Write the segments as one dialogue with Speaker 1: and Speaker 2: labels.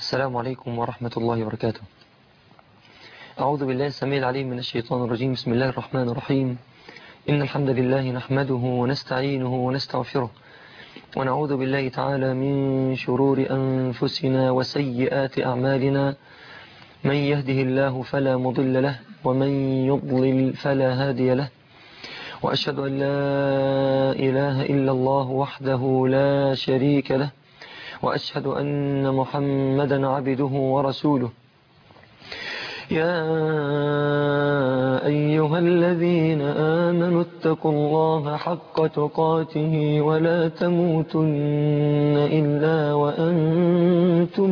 Speaker 1: السلام عليكم ورحمة الله وبركاته أعوذ بالله السميع العليم من الشيطان الرجيم بسم الله الرحمن الرحيم إن الحمد لله نحمده ونستعينه ونستغفره ونعوذ بالله تعالى من شرور أنفسنا وسيئات أعمالنا من يهده الله فلا مضل له ومن يضلل فلا هادي له وأشهد أن لا إله إلا الله وحده لا شريك له وأشهد أن محمدا عبده ورسوله يا أيها الذين آمنوا اتقوا الله حق تقاته ولا تموتن إلا وأنتم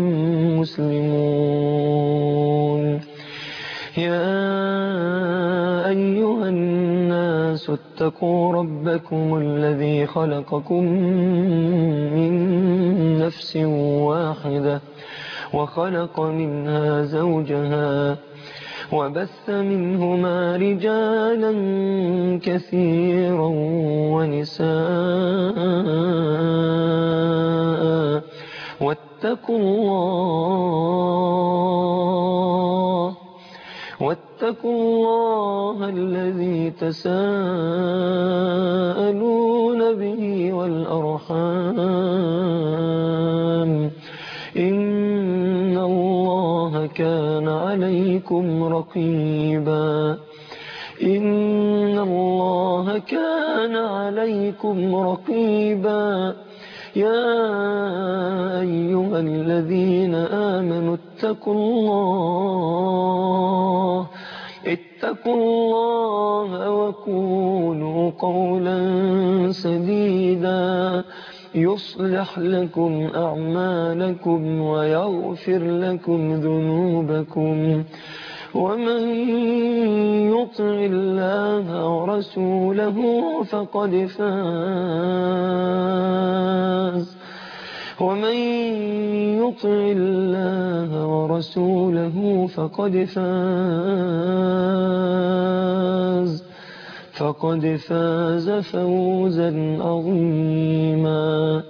Speaker 1: مسلمون يا أيها الناس اتقوا ربكم الذي خلقكم من نفس واحدة وخلق منها زوجها وبث منهما رجالا كثيرا ونساء واتقوا الله واتقوا الله الذي تساءلون به والأرحام إن الله كان عليكم رقيبا إن الله كان عليكم رقيبا يا أيها الذين آمنوا اتقوا الله اتقوا الله وقولوا قولا سديدا يصلح لكم أعمالكم ويغفر لكم ذنوبكم ومن يطع الله ورسوله فقد فاز ومن يطع الله ورسوله فقد فاز فقد فاز فوزا عظيما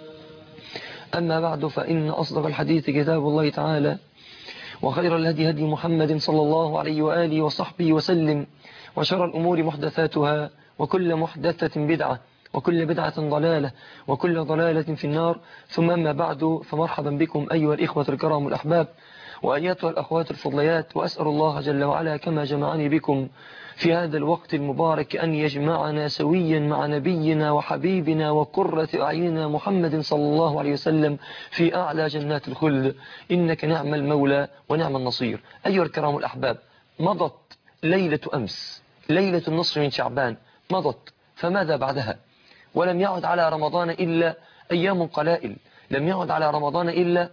Speaker 1: أما بعد فإن أصدق الحديث كتاب الله تعالى وخير الهدي هدي محمد صلى الله عليه وآله وصحبه وسلم وشر الأمور محدثاتها وكل محدثة بدعة وكل بدعة ضلالة وكل ضلالة في النار ثم أما بعد فمرحبا بكم أيها الإخوة الكرام الأحباب وأيتها الأخوات الفضليات وأسأل الله جل وعلا كما جمعني بكم في هذا الوقت المبارك أن يجمعنا سويا مع نبينا وحبيبنا وقرة أعيننا محمد صلى الله عليه وسلم في أعلى جنات الخلد إنك نعم المولى ونعم النصير أيها الكرام الأحباب مضت ليلة أمس ليلة النصر من شعبان مضت فماذا بعدها ولم يعد على رمضان إلا أيام قلائل لم يعد على رمضان إلا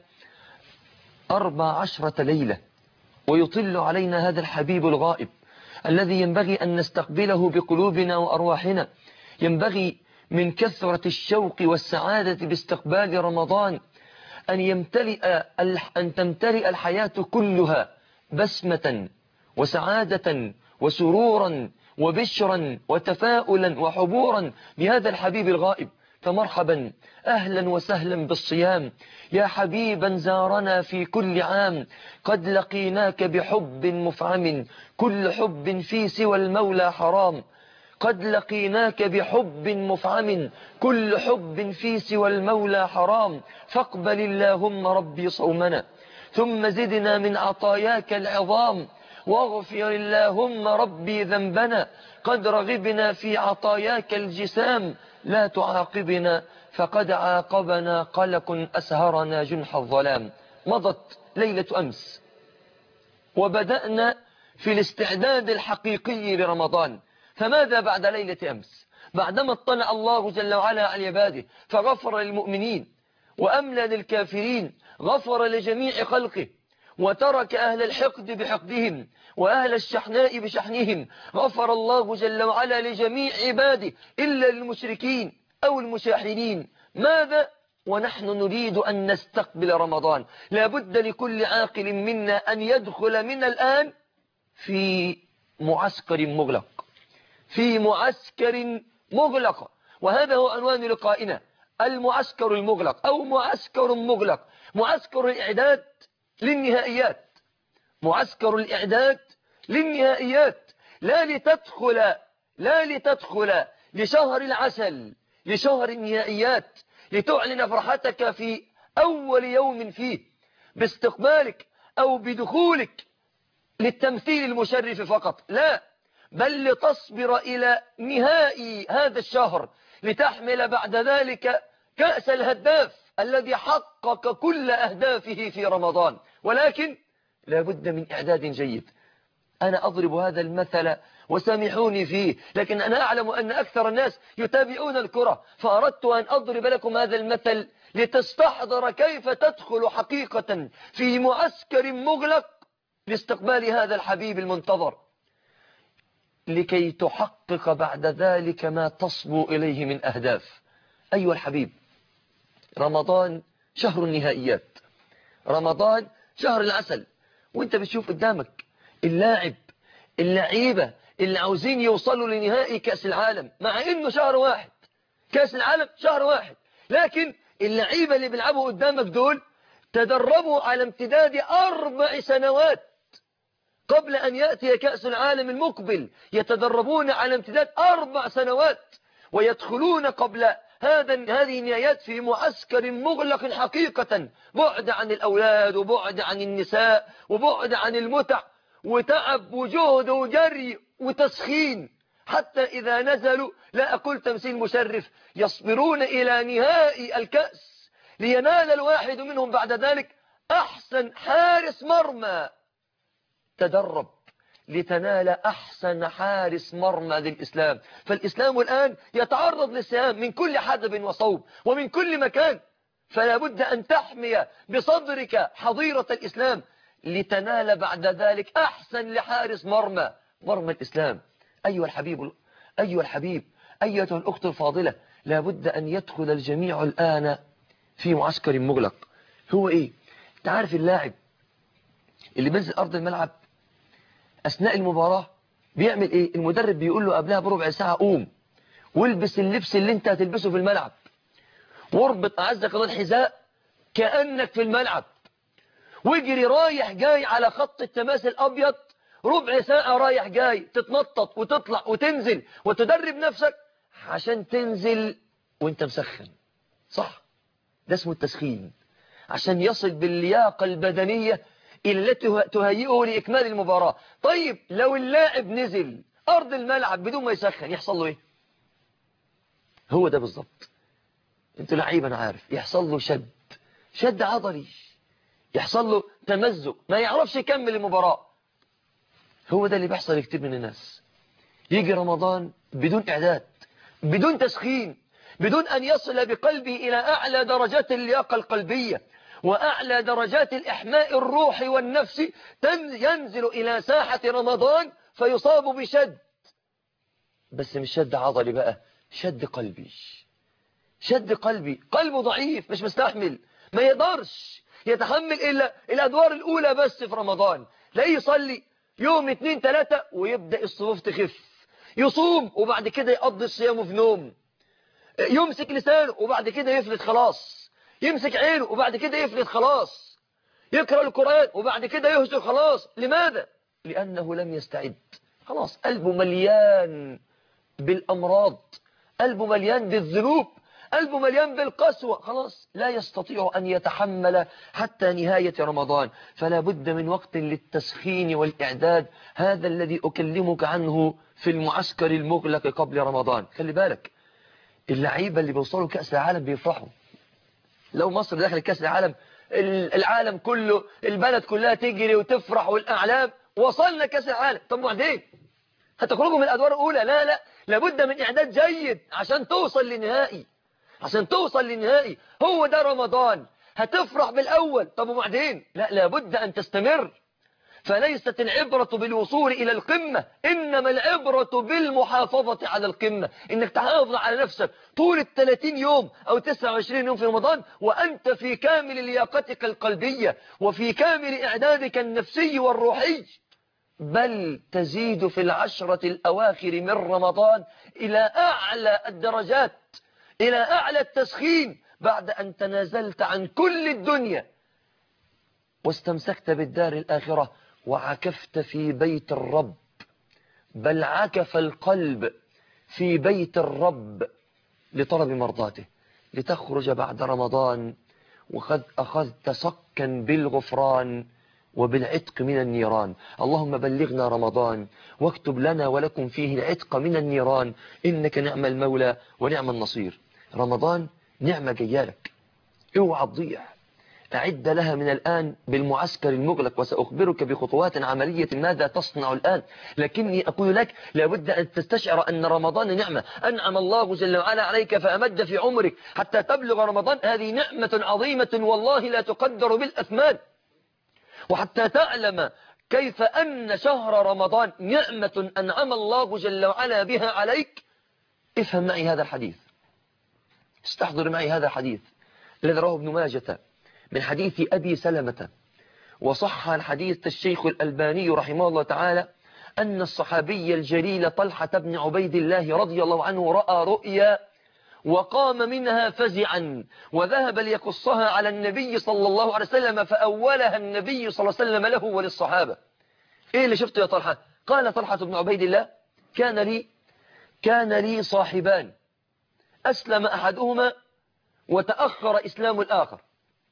Speaker 1: أربع عشرة ليلة ويطل علينا هذا الحبيب الغائب الذي ينبغي أن نستقبله بقلوبنا وأرواحنا ينبغي من كثرة الشوق والسعادة باستقبال رمضان أن, يمتلئ أن تمتلئ الحياة كلها بسمة وسعادة وسرورا وبشرا وتفاؤلا وحبورا بهذا الحبيب الغائب فمرحبا أهلا وسهلا بالصيام يا حبيبا زارنا في كل عام قد لقيناك بحب مفعم كل حب في سوى المولى حرام قد لقيناك بحب مفعم كل حب في سوى المولى حرام فاقبل اللهم ربي صومنا ثم زدنا من عطاياك العظام واغفر اللهم ربي ذنبنا قد رغبنا في عطاياك الجسام لا تعاقبنا فقد عاقبنا قلق أسهرنا جنح الظلام مضت ليلة أمس وبدأنا في الاستعداد الحقيقي لرمضان فماذا بعد ليلة أمس بعدما اطلع الله جل وعلا على عباده فغفر للمؤمنين وأملى للكافرين غفر لجميع خلقه وترك أهل الحقد بحقدهم وأهل الشحناء بشحنهم غفر الله جل وعلا لجميع عباده إلا للمشركين أو المشاحنين ماذا؟ ونحن نريد أن نستقبل رمضان لابد لكل عاقل منا أن يدخل من الآن في معسكر مغلق في معسكر مغلق وهذا هو عنوان لقائنا المعسكر المغلق أو معسكر مغلق معسكر الإعداد للنهائيات معسكر الإعداد للنهائيات لا لتدخل لا لتدخل لشهر العسل لشهر النهائيات لتعلن فرحتك في أول يوم فيه باستقبالك أو بدخولك للتمثيل المشرف فقط لا بل لتصبر إلى نهاء هذا الشهر لتحمل بعد ذلك كأس الهداف الذي حقق كل أهدافه في رمضان ولكن لا بد من إعداد جيد أنا أضرب هذا المثل وسامحوني فيه لكن أنا أعلم أن أكثر الناس يتابعون الكرة فأردت أن أضرب لكم هذا المثل لتستحضر كيف تدخل حقيقة في معسكر مغلق لاستقبال هذا الحبيب المنتظر لكي تحقق بعد ذلك ما تصبو إليه من أهداف أيها الحبيب رمضان شهر النهائيات رمضان شهر العسل وانت بتشوف قدامك اللاعب اللعيبة اللي عاوزين يوصلوا لنهائي كأس العالم مع انه شهر واحد كأس العالم شهر واحد لكن اللعيبة اللي بيلعبوا قدامك دول تدربوا على امتداد أربع سنوات قبل أن يأتي كأس العالم المقبل يتدربون على امتداد أربع سنوات ويدخلون قبل هذا هذه النهايات في معسكر مغلق حقيقة بعد عن الأولاد وبعد عن النساء وبعد عن المتع وتعب وجهد وجري وتسخين حتى إذا نزلوا لا أقول تمثيل مشرف يصبرون إلى نهاء الكأس لينال الواحد منهم بعد ذلك أحسن حارس مرمى تدرب لتنال أحسن حارس مرمى للإسلام فالإسلام الآن يتعرض للسهام من كل حدب وصوب ومن كل مكان فلا بد أن تحمي بصدرك حظيرة الإسلام لتنال بعد ذلك أحسن لحارس مرمى مرمى الإسلام أيها الحبيب أيها الحبيب أيها الأخت الفاضلة لا بد أن يدخل الجميع الآن في معسكر مغلق هو إيه تعرف اللاعب اللي بنزل أرض الملعب أثناء المباراة بيعمل إيه المدرب بيقول له قبلها بربع ساعة قوم والبس اللبس اللي انت هتلبسه في الملعب واربط أعزك الله الحذاء كأنك في الملعب واجري رايح جاي على خط التماس الأبيض ربع ساعة رايح جاي تتنطط وتطلع وتنزل وتدرب نفسك عشان تنزل وانت مسخن صح ده اسمه التسخين عشان يصل باللياقة البدنية إلى التي تهيئه لإكمال المباراة طيب لو اللاعب نزل أرض الملعب بدون ما يسخن يحصل له إيه هو ده بالظبط انتوا لعيب انا عارف يحصل له شد شد عضلي يحصل له تمزق ما يعرفش يكمل المباراة هو ده اللي بيحصل كتير من الناس يجي رمضان بدون إعداد بدون تسخين بدون أن يصل بقلبه إلى أعلى درجات اللياقة القلبية وأعلى درجات الإحماء الروحي والنفسي ينزل إلى ساحة رمضان فيصاب بشد بس مش شد عضلي بقى شد قلبي شد قلبي قلبه ضعيف مش مستحمل ما يقدرش يتحمل إلا الأدوار الأولى بس في رمضان لا يصلي يوم اتنين تلاتة ويبدأ الصفوف تخف يصوم وبعد كده يقضي الصيام في نوم يمسك لسانه وبعد كده يفلت خلاص يمسك عينه وبعد كده يفلت خلاص يقرأ القرآن وبعد كده يهجر خلاص لماذا؟ لأنه لم يستعد خلاص قلبه مليان بالأمراض قلبه مليان بالذنوب قلبه مليان بالقسوة خلاص لا يستطيع أن يتحمل حتى نهاية رمضان فلا بد من وقت للتسخين والإعداد هذا الذي أكلمك عنه في المعسكر المغلق قبل رمضان خلي بالك اللعيبة اللي بيوصلوا كأس العالم بيفرحوا لو مصر داخل كأس العالم العالم كله البلد كلها تجري وتفرح والأعلام وصلنا كأس العالم طب وبعدين هتخرجوا من الأدوار الأولى لا لا لابد من إعداد جيد عشان توصل لنهائي عشان توصل للنهائي هو ده رمضان هتفرح بالأول طب وبعدين لا لابد أن تستمر فليست العبرة بالوصول إلى القمة إنما العبرة بالمحافظة على القمة إنك تحافظ على نفسك طول الثلاثين يوم أو 29 يوم في رمضان وأنت في كامل لياقتك القلبية وفي كامل إعدادك النفسي والروحي بل تزيد في العشرة الأواخر من رمضان إلى أعلى الدرجات إلى أعلى التسخين بعد أن تنازلت عن كل الدنيا واستمسكت بالدار الآخرة وعكفت في بيت الرب بل عكف القلب في بيت الرب لطلب مرضاته لتخرج بعد رمضان وقد أخذت صكا بالغفران وبالعتق من النيران اللهم بلغنا رمضان واكتب لنا ولكم فيه العتق من النيران إنك نعم المولى ونعم النصير رمضان نعمة جيالك اوعى تضيع أعد لها من الآن بالمعسكر المغلق وسأخبرك بخطوات عملية ماذا تصنع الآن لكني أقول لك لابد أن تستشعر أن رمضان نعمة أنعم الله جل وعلا عليك فأمد في عمرك حتى تبلغ رمضان هذه نعمة عظيمة والله لا تقدر بالأثمان وحتى تعلم كيف أن شهر رمضان نعمة أنعم الله جل وعلا بها عليك افهم معي هذا الحديث استحضر معي هذا الحديث الذي رواه ابن ماجة من حديث أبي سلمة وصح الحديث الشيخ الألباني رحمه الله تعالى أن الصحابي الجليل طلحة بن عبيد الله رضي الله عنه رأى رؤيا وقام منها فزعا وذهب ليقصها على النبي صلى الله عليه وسلم فأولها النبي صلى الله عليه وسلم له وللصحابة إيه اللي شفته يا طلحة قال طلحة بن عبيد الله كان لي كان لي صاحبان أسلم أحدهما وتأخر إسلام الآخر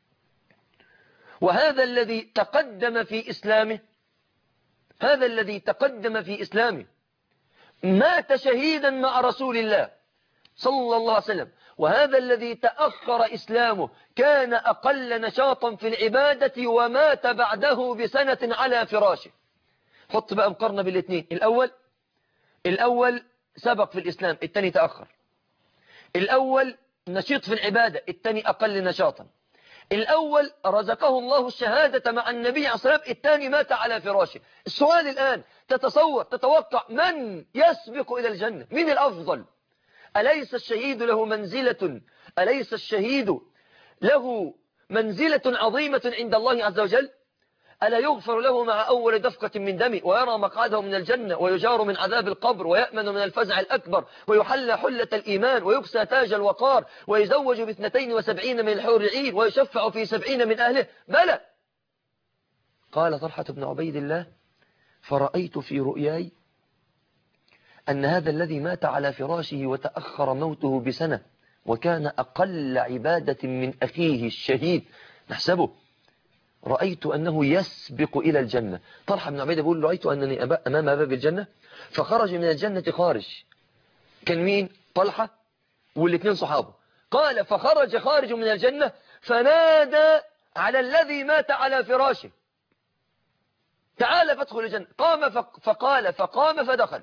Speaker 1: وهذا الذي تقدم في إسلامه هذا الذي تقدم في إسلامه مات شهيدا مع رسول الله صلى الله عليه وسلم وهذا الذي تأخر إسلامه كان أقل نشاطا في العبادة ومات بعده بسنة على فراشه حط بقى مقارنة بالاثنين الأول الأول سبق في الإسلام الثاني تأخر الأول نشيط في العبادة الثاني أقل نشاطا الأول رزقه الله الشهادة مع النبي عليه الصلاة والسلام الثاني مات على فراشه السؤال الآن تتصور تتوقع من يسبق إلى الجنة من الأفضل أليس الشهيد له منزلة أليس الشهيد له منزلة عظيمة عند الله عز وجل ألا يغفر له مع أول دفقة من دم ويرى مقعده من الجنة ويجار من عذاب القبر ويأمن من الفزع الأكبر ويحل حلة الإيمان ويكسى تاج الوقار ويزوج باثنتين وسبعين من الحور العين ويشفع في سبعين من أهله بلى قال طلحة بن عبيد الله فرأيت في رؤياي أن هذا الذي مات على فراشه وتأخر موته بسنة وكان أقل عبادة من أخيه الشهيد نحسبه رأيت أنه يسبق إلى الجنة طلحة بن عبيدة بيقول رأيت أنني أمام باب الجنة فخرج من الجنة خارج كان مين طلحة والاثنين صحابه قال فخرج خارج من الجنة فنادى على الذي مات على فراشه تعال فادخل الجنة قام فقال فقام فدخل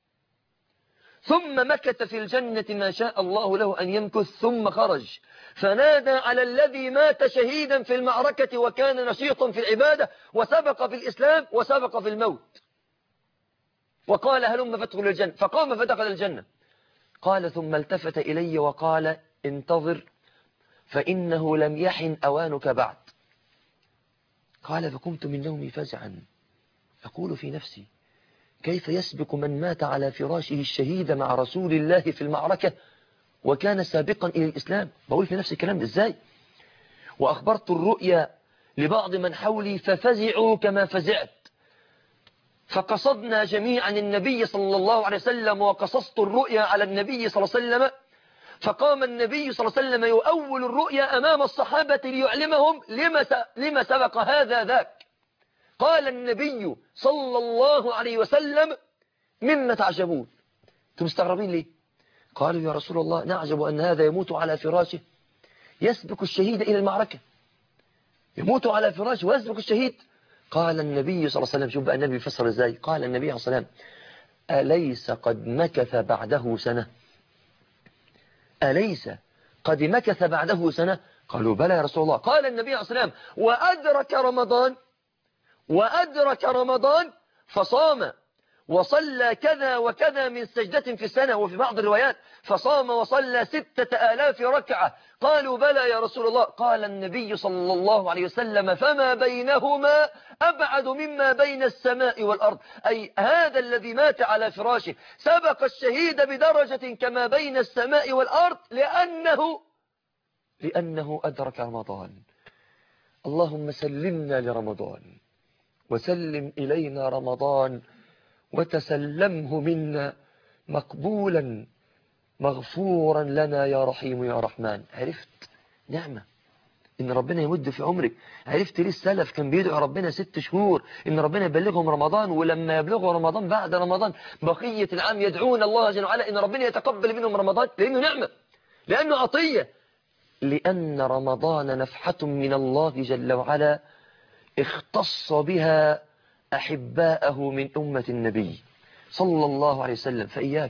Speaker 1: ثم مكث في الجنة ما شاء الله له أن يمكث ثم خرج فنادى على الذي مات شهيدا في المعركة وكان نشيطا في العبادة وسبق في الإسلام وسبق في الموت وقال هلم فادخل الجنة فقام فدخل الجنة قال ثم التفت إلي وقال انتظر فإنه لم يحن أوانك بعد قال فقمت من نومي فزعا أقول في نفسي كيف يسبق من مات على فراشه الشهيد مع رسول الله في المعركة وكان سابقا إلى الإسلام بقول في نفس الكلام إزاي وأخبرت الرؤيا لبعض من حولي ففزعوا كما فزعت فقصدنا جميعا النبي صلى الله عليه وسلم وقصصت الرؤيا على النبي صلى الله عليه وسلم فقام النبي صلى الله عليه وسلم يؤول الرؤيا أمام الصحابة ليعلمهم لما, لما سبق هذا ذاك قال النبي صلى الله عليه وسلم مما تعجبون انتم مستغربين ليه قالوا يا رسول الله نعجب أن هذا يموت على فراشه يسبق الشهيد إلى المعركة يموت على فراشه ويسبق الشهيد قال النبي صلى الله عليه وسلم شوف بقى النبي يفسر ازاي قال النبي صلى الله عليه وسلم أليس قد مكث بعده سنة أليس قد مكث بعده سنة قالوا بلى يا رسول الله قال النبي صلى الله عليه وسلم وأدرك رمضان وأدرك رمضان فصام وصلى كذا وكذا من سجدة في السنة وفي بعض الروايات فصام وصلى ستة آلاف ركعة قالوا بلى يا رسول الله قال النبي صلى الله عليه وسلم فما بينهما أبعد مما بين السماء والأرض أي هذا الذي مات على فراشه سبق الشهيد بدرجة كما بين السماء والأرض لأنه لأنه أدرك رمضان اللهم سلمنا لرمضان وسلم إلينا رمضان وتسلمه منا مقبولا مغفورا لنا يا رحيم يا رحمن عرفت نعمة إن ربنا يمد في عمرك عرفت ليه السلف كان بيدعو ربنا ست شهور إن ربنا يبلغهم رمضان ولما يبلغوا رمضان بعد رمضان بقية العام يدعون الله جل وعلا إن ربنا يتقبل منهم رمضان لأنه نعمة لأنه عطية لأن رمضان نفحة من الله جل وعلا اختص بها أحباءه من أمة النبي صلى الله عليه وسلم فإياك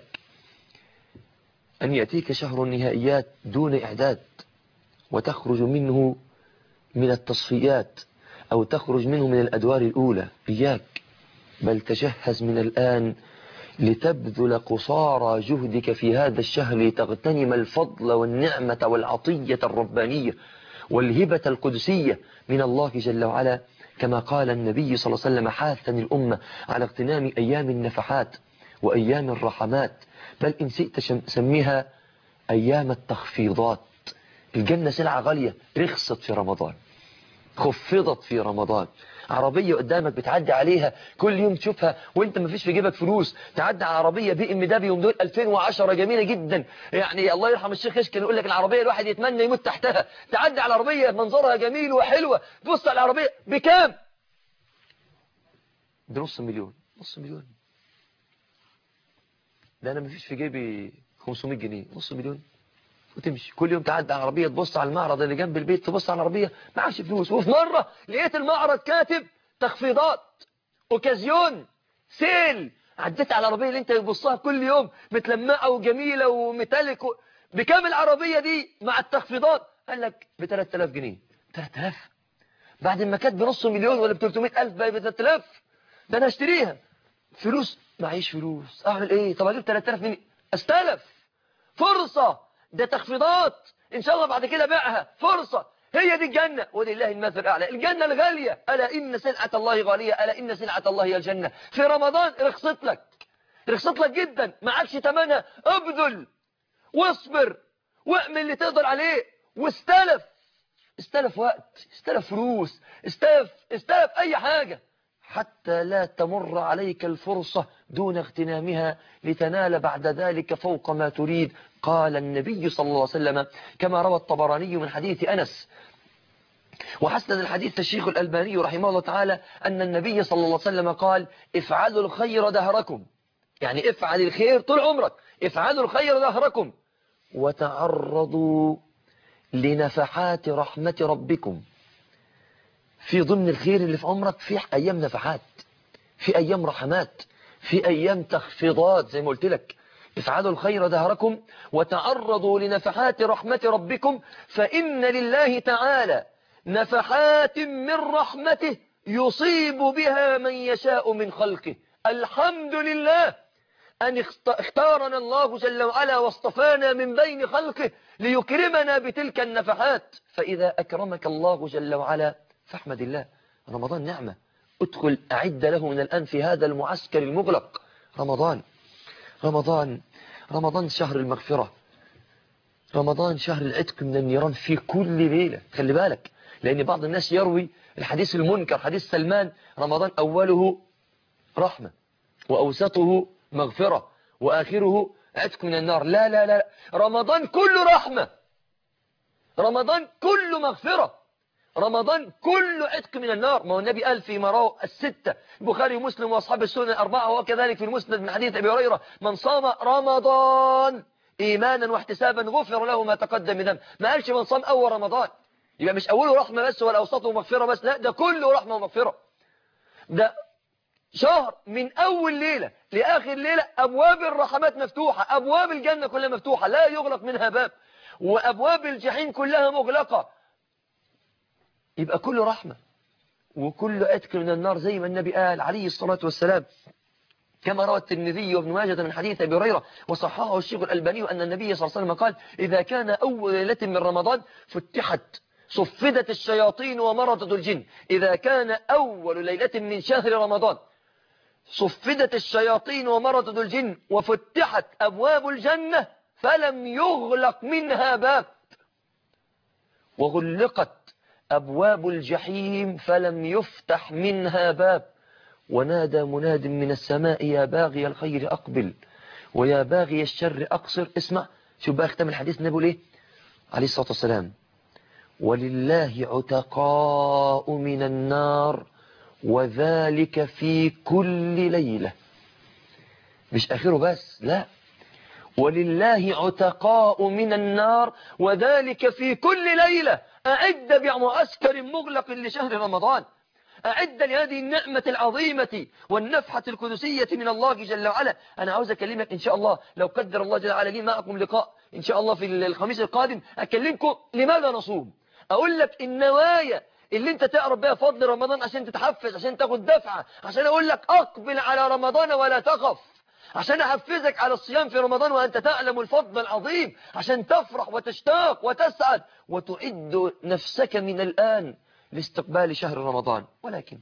Speaker 1: أن يأتيك شهر النهائيات دون إعداد وتخرج منه من التصفيات أو تخرج منه من الأدوار الأولى إياك بل تجهز من الآن لتبذل قصارى جهدك في هذا الشهر لتغتنم الفضل والنعمة والعطية الربانية والهبة القدسية من الله جل وعلا كما قال النبي صلى الله عليه وسلم حاثا الأمة على اغتنام أيام النفحات وأيام الرحمات بل إن شئت سميها أيام التخفيضات الجنة سلعة غالية رخصت في رمضان خفضت في رمضان عربية قدامك بتعدي عليها كل يوم تشوفها وانت ما فيش في جيبك فلوس تعدي على عربية بي ام دبليو دول 2010 جميلة جدا يعني الله يرحم الشيخ يشكي يقول لك العربية الواحد يتمنى يموت تحتها تعدي على العربية منظرها جميل وحلوة تبص على العربية بكام بنص مليون نص مليون ده انا ما فيش في جيبي 500 جنيه نص مليون وتمشي كل يوم تعدي على عربية تبص على المعرض اللي جنب البيت تبص على العربية معكش فلوس وفي مرة لقيت المعرض كاتب تخفيضات اوكازيون سيل عديت على العربية اللي انت بتبصها كل يوم متلمعة وجميلة وميتاليك و... بكام العربية دي مع التخفيضات قال لك ب 3000 جنيه 3000 بعد ما كانت بنص مليون ولا ب 300000 بقى ب 3000 ده انا اشتريها فلوس معيش فلوس اعمل ايه طب اجيب 3000 منين استلف فرصة ده تخفيضات ان شاء الله بعد كده بيعها فرصة هي دي الجنة ولله المثل الأعلى الجنة الغالية ألا إن سلعة الله غالية ألا إن سلعة الله هي الجنة في رمضان رخصت لك رخصت لك جدا ما عادش تمنها ابذل واصبر واعمل اللي تقدر عليه واستلف استلف وقت استلف فلوس استلف استلف أي حاجة حتى لا تمر عليك الفرصة دون اغتنامها لتنال بعد ذلك فوق ما تريد قال النبي صلى الله عليه وسلم كما روى الطبراني من حديث أنس وحسن الحديث الشيخ الألباني رحمه الله تعالى أن النبي صلى الله عليه وسلم قال افعلوا الخير دهركم يعني افعل الخير طول عمرك افعلوا الخير دهركم وتعرضوا لنفحات رحمة ربكم في ضمن الخير اللي في عمرك في أيام نفحات في أيام رحمات في أيام تخفيضات زي ما قلت لك افعلوا الخير دهركم وتعرضوا لنفحات رحمة ربكم فإن لله تعالى نفحات من رحمته يصيب بها من يشاء من خلقه الحمد لله أن اختارنا الله جل وعلا واصطفانا من بين خلقه ليكرمنا بتلك النفحات فإذا أكرمك الله جل وعلا فاحمد الله رمضان نعمة ادخل أعد له من الآن في هذا المعسكر المغلق رمضان رمضان رمضان شهر المغفرة رمضان شهر العتق من النيران في كل ليلة خلي بالك لأن بعض الناس يروي الحديث المنكر حديث سلمان رمضان أوله رحمة وأوسطه مغفرة وآخره عتق من النار لا لا لا رمضان كله رحمة رمضان كله مغفرة رمضان كله عتق من النار ما هو النبي قال في مراه الستة البخاري ومسلم وأصحاب السنة الأربعة وكذلك في المسند من حديث أبي هريرة من صام رمضان إيمانا واحتسابا غفر له ما تقدم من ذنب ما قالش من صام أول رمضان يبقى مش أوله رحمة بس ولا أوسطه مغفرة بس لا ده كله رحمة ومغفرة ده شهر من أول ليلة لآخر ليلة أبواب الرحمات مفتوحة أبواب الجنة كلها مفتوحة لا يغلق منها باب وأبواب الجحيم كلها مغلقة يبقى كله رحمة وكله عتق من النار زي ما النبي قال عليه الصلاة والسلام كما روى الترمذي وابن ماجه من حديث أبي هريرة وصححه الشيخ الألباني أن النبي صلى الله عليه وسلم قال إذا كان أول ليلة من رمضان فتحت صفدت الشياطين ومرضت الجن إذا كان أول ليلة من شهر رمضان صفدت الشياطين ومرضت الجن وفتحت أبواب الجنة فلم يغلق منها باب وغلقت أبواب الجحيم فلم يفتح منها باب ونادى مناد من السماء يا باغي الخير أقبل ويا باغي الشر أقصر اسمع شوف بقى اختم الحديث النبي ليه عليه الصلاة والسلام ولله عتقاء من النار وذلك في كل ليلة مش آخره بس لا ولله عتقاء من النار وذلك في كل ليلة أعد بمعسكر مغلق لشهر رمضان أعد لهذه النعمة العظيمة والنفحة القدسية من الله جل وعلا أنا عاوز أكلمك إن شاء الله لو قدر الله جل وعلا لي معكم لقاء إن شاء الله في الخميس القادم أكلمكم لماذا نصوم أقول لك النوايا اللي انت تعرف بها فضل رمضان عشان تتحفز عشان تاخد دفعة عشان أقول لك أقبل على رمضان ولا تخف عشان أحفزك على الصيام في رمضان وأنت تعلم الفضل العظيم عشان تفرح وتشتاق وتسعد وتعد نفسك من الآن لاستقبال شهر رمضان ولكن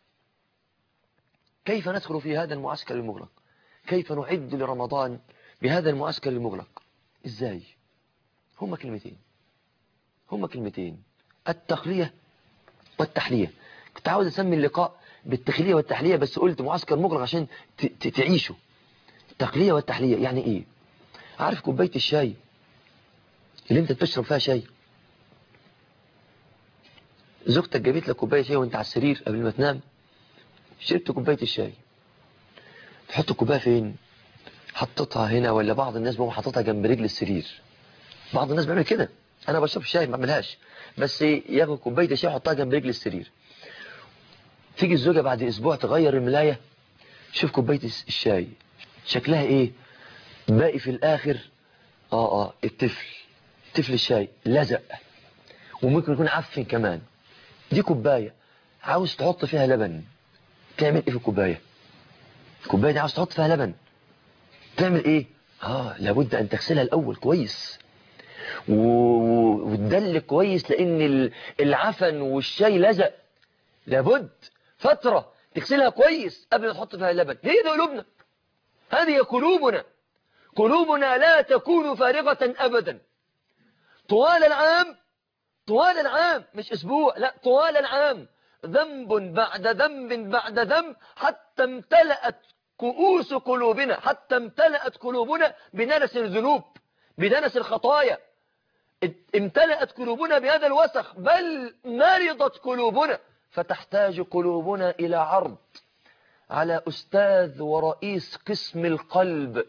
Speaker 1: كيف ندخل في هذا المعسكر المغلق كيف نعد لرمضان بهذا المعسكر المغلق ازاي هما كلمتين هما كلمتين التخلية والتحلية كنت عاوز اسمي اللقاء بالتخلية والتحلية بس قلت معسكر مغلق عشان تعيشه التخلية والتحلية يعني ايه عارف كوباية الشاي اللي انت بتشرب فيها شاي زوجتك جابت لك كوبايه شاي وانت على السرير قبل ما تنام شربت كوبايه الشاي تحط الكوبايه فين حطيتها هنا ولا بعض الناس بقوم حاططها جنب رجل السرير بعض الناس بيعمل كده انا بشرب شاي ما بعملهاش بس ياخد كوبايه الشاي يحطها جنب رجل السرير تيجي الزوجه بعد اسبوع تغير الملايه شوف كوبايه الشاي شكلها ايه باقي في الاخر اه اه الطفل طفل الشاي لزق وممكن يكون عفن كمان دي كوباية عاوز تحط فيها لبن تعمل ايه في الكوباية الكوباية دي عاوز تحط فيها لبن تعمل ايه اه لابد ان تغسلها الاول كويس وتدلك كويس لان العفن والشاي لزق لابد فترة تغسلها كويس قبل ما تحط فيها اللبن هي دي قلوبنا هذه قلوبنا قلوبنا لا تكون فارغة ابدا طوال العام طوال العام مش أسبوع لا طوال العام ذنب بعد ذنب بعد ذنب حتى امتلأت كؤوس قلوبنا حتى امتلأت قلوبنا بننس الذنوب بدنس الخطايا امتلأت قلوبنا بهذا الوسخ بل مرضت قلوبنا فتحتاج قلوبنا إلى عرض على أستاذ ورئيس قسم القلب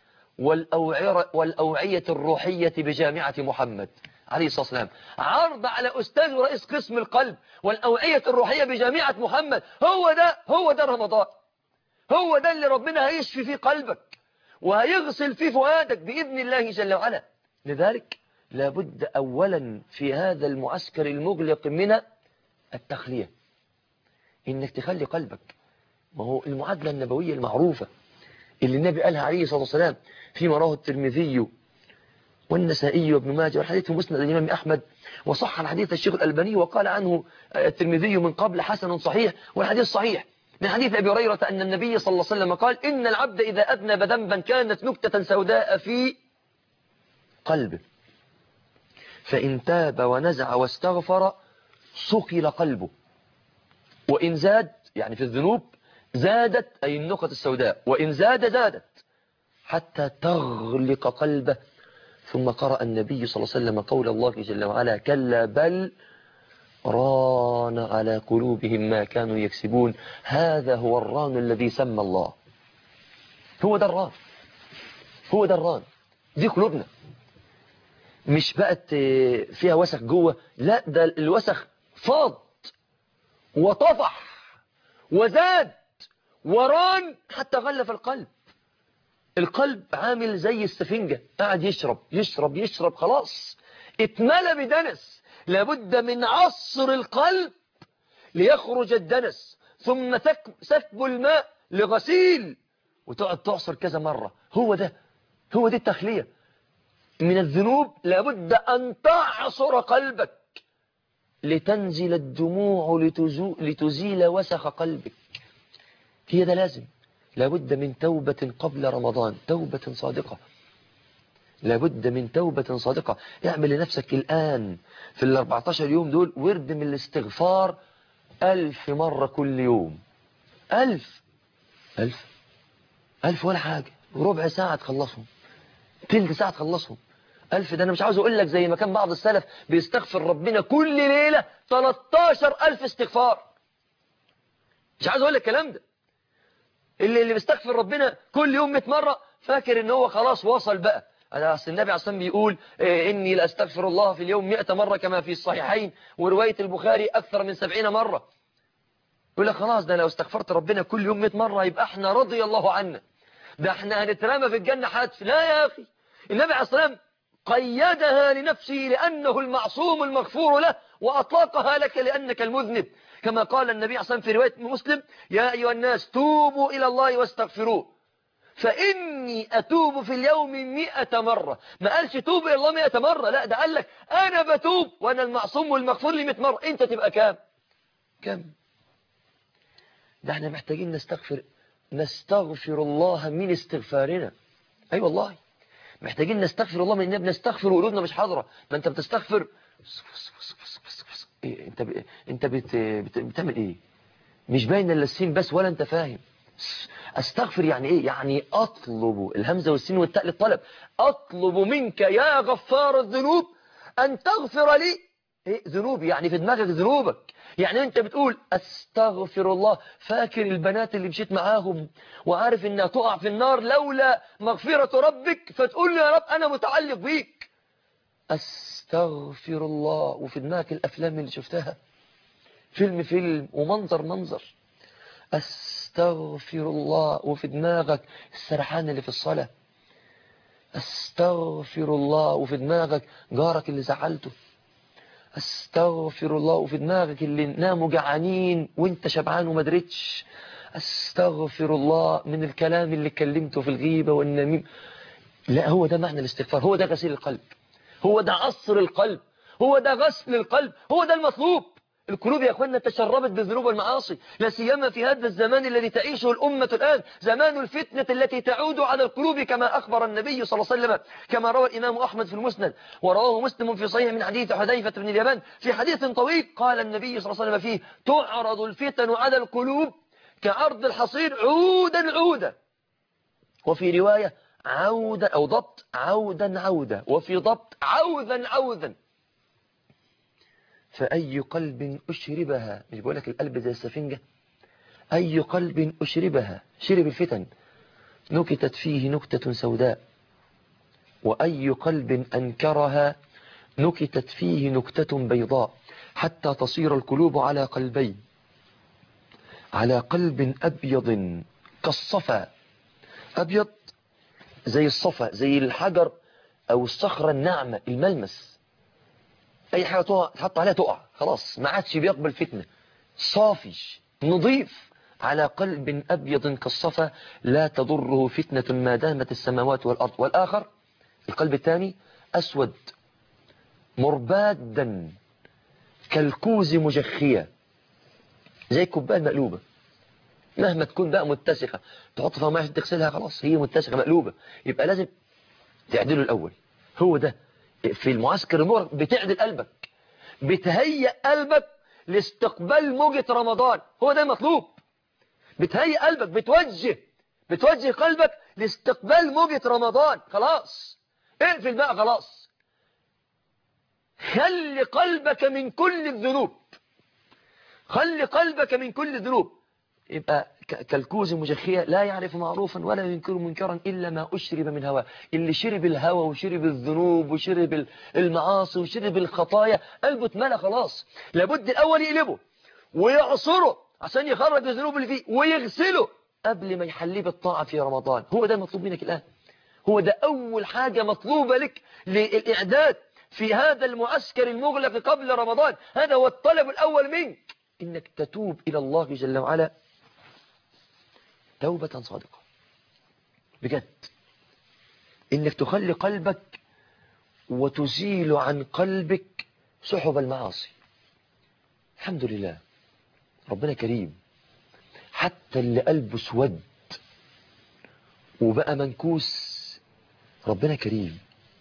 Speaker 1: والأوعية الروحية بجامعة محمد عليه الصلاة والسلام عرض على أستاذ ورئيس قسم القلب والأوعية الروحية بجامعة محمد هو ده هو ده رمضان هو ده اللي ربنا هيشفي فيه قلبك وهيغسل فيه فؤادك بإذن الله جل وعلا لذلك لابد أولا في هذا المعسكر المغلق من التخلية إنك تخلي قلبك ما هو المعادلة النبوية المعروفة اللي النبي قالها عليه الصلاة والسلام فيما رواه الترمذي والنسائي وابن ماجه والحديث في مسند الإمام أحمد وصح الحديث الشيخ الألباني وقال عنه الترمذي من قبل حسن صحيح والحديث صحيح من حديث أبي هريرة أن النبي صلى الله عليه وسلم قال إن العبد إذا أذنب ذنبا كانت نكتة سوداء في قلبه فإن تاب ونزع واستغفر صقل قلبه وإن زاد يعني في الذنوب زادت أي النقط السوداء وإن زاد زادت حتى تغلق قلبه ثم قرأ النبي صلى الله عليه وسلم قول الله جل وعلا كلا بل ران على قلوبهم ما كانوا يكسبون هذا هو الران الذي سمى الله هو ده الران هو ده الران دي قلوبنا مش بقت فيها وسخ جوه لا ده الوسخ فاض وطفح وزاد وران حتى غلف القلب القلب عامل زي السفنجة قاعد يشرب يشرب يشرب خلاص اتملى بدنس لابد من عصر القلب ليخرج الدنس ثم سكب الماء لغسيل وتقعد تعصر كذا مرة هو ده هو دي التخلية من الذنوب لابد أن تعصر قلبك لتنزل الدموع لتزو لتزيل وسخ قلبك هي ده لازم لابد من توبة قبل رمضان توبة صادقة لابد من توبة صادقة اعمل لنفسك الآن في ال 14 يوم دول ورد من الاستغفار ألف مرة كل يوم ألف ألف ألف ولا حاجة ربع ساعة تخلصهم تلت ساعة تخلصهم ألف ده أنا مش عاوز أقول لك زي ما كان بعض السلف بيستغفر ربنا كل ليلة 13 ألف استغفار مش عاوز أقول لك الكلام ده اللي اللي بيستغفر ربنا كل يوم 100 مرة فاكر ان هو خلاص وصل بقى أنا أصل النبي عليه الصلاة بيقول إيه إني لأستغفر الله في اليوم 100 مرة كما في الصحيحين ورواية البخاري أكثر من 70 مرة يقول لك خلاص ده لو استغفرت ربنا كل يوم 100 مرة يبقى احنا رضي الله عنا ده احنا هنترمى في الجنة حتف لا يا أخي النبي عليه الصلاة والسلام قيدها لنفسه لأنه المعصوم المغفور له وأطلقها لك لأنك المذنب كما قال النبي عليه الصلاة والسلام في رواية مسلم يا أيها الناس توبوا إلى الله واستغفروه فإني أتوب في اليوم مئة مرة ما قالش توب إلى الله مئة مرة لا ده قال لك أنا بتوب وأنا المعصوم والمغفور لي مئة مرة أنت تبقى كام كام ده احنا محتاجين نستغفر نستغفر الله من استغفارنا أي أيوة والله محتاجين نستغفر الله من إننا بنستغفر وقلوبنا مش حاضرة ما أنت بتستغفر إيه انت ب... انت بت... بت... بتعمل ايه مش باين الا السين بس ولا انت فاهم استغفر يعني ايه يعني اطلب الهمزه والسين والتاء للطلب اطلب منك يا غفار الذنوب ان تغفر لي ايه ذنوبي يعني في دماغك ذنوبك يعني انت بتقول استغفر الله فاكر البنات اللي مشيت معاهم وعارف انها تقع في النار لولا مغفرة ربك فتقول له يا رب انا متعلق بيك استغفر الله وفي دماغك الافلام اللي شفتها فيلم فيلم ومنظر منظر استغفر الله وفي دماغك السرحان اللي في الصلاة استغفر الله وفي دماغك جارك اللي زعلته استغفر الله وفي دماغك اللي ناموا جعانين وانت شبعان وما دريتش استغفر الله من الكلام اللي كلمته في الغيبة والنميم لا هو ده معنى الاستغفار هو ده غسيل القلب هو ده عصر القلب هو ده غسل القلب هو ده المطلوب القلوب يا اخوانا تشربت بالذنوب والمعاصي لا سيما في هذا الزمان الذي تعيشه الأمة الآن زمان الفتنة التي تعود على القلوب كما أخبر النبي صلى الله عليه وسلم كما روى الإمام أحمد في المسند ورواه مسلم في صحيح من حديث حذيفة بن اليمان في حديث طويل قال النبي صلى الله عليه وسلم فيه تعرض الفتن على القلوب كعرض الحصير عودا عودا وفي رواية عودا أو ضبط عودا عودا وفي ضبط عوذا عوذا فأي قلب أشربها مش بقول لك القلب زي السفنجة أي قلب أشربها شرب الفتن نكتت فيه نكتة سوداء وأي قلب أنكرها نكتت فيه نكتة بيضاء حتى تصير القلوب على قلبين على قلب أبيض كالصفا أبيض زي الصفا زي الحجر أو الصخرة الناعمة الملمس أي حاجة تقع تحط عليها تقع خلاص ما عادش بيقبل فتنة صافي نظيف على قلب أبيض كالصفا لا تضره فتنة ما دامت السماوات والأرض والآخر القلب الثاني أسود مربادا كالكوز مجخية زي الكوبايه المقلوبة مهما تكون بقى متسخة تحط فيها ميه تغسلها خلاص هي متسخة مقلوبة يبقى لازم تعدله الأول هو ده في المعسكر المغرق بتعدل قلبك بتهيئ قلبك لاستقبال موجة رمضان هو ده المطلوب بتهيئ قلبك بتوجه بتوجه قلبك لاستقبال موجة رمضان خلاص اقفل بقى خلاص خلي قلبك من كل الذنوب خلي قلبك من كل الذنوب يبقى كالكوز مجخية لا يعرف معروفا ولا ينكر منكرا إلا ما أشرب من هواه اللي شرب الهوى وشرب الذنوب وشرب المعاصي وشرب الخطايا قلبه اتملى خلاص لابد الأول يقلبه ويعصره عشان يخرج الذنوب اللي فيه ويغسله قبل ما يحليه بالطاعة في رمضان هو ده المطلوب منك الآن هو ده أول حاجة مطلوبة لك للإعداد في هذا المعسكر المغلق قبل رمضان هذا هو الطلب الأول منك إنك تتوب إلى الله جل وعلا توبة صادقة بجد انك تخلي قلبك وتزيل عن قلبك سحب المعاصي الحمد لله ربنا كريم حتى اللي قلبه سود وبقى منكوس ربنا كريم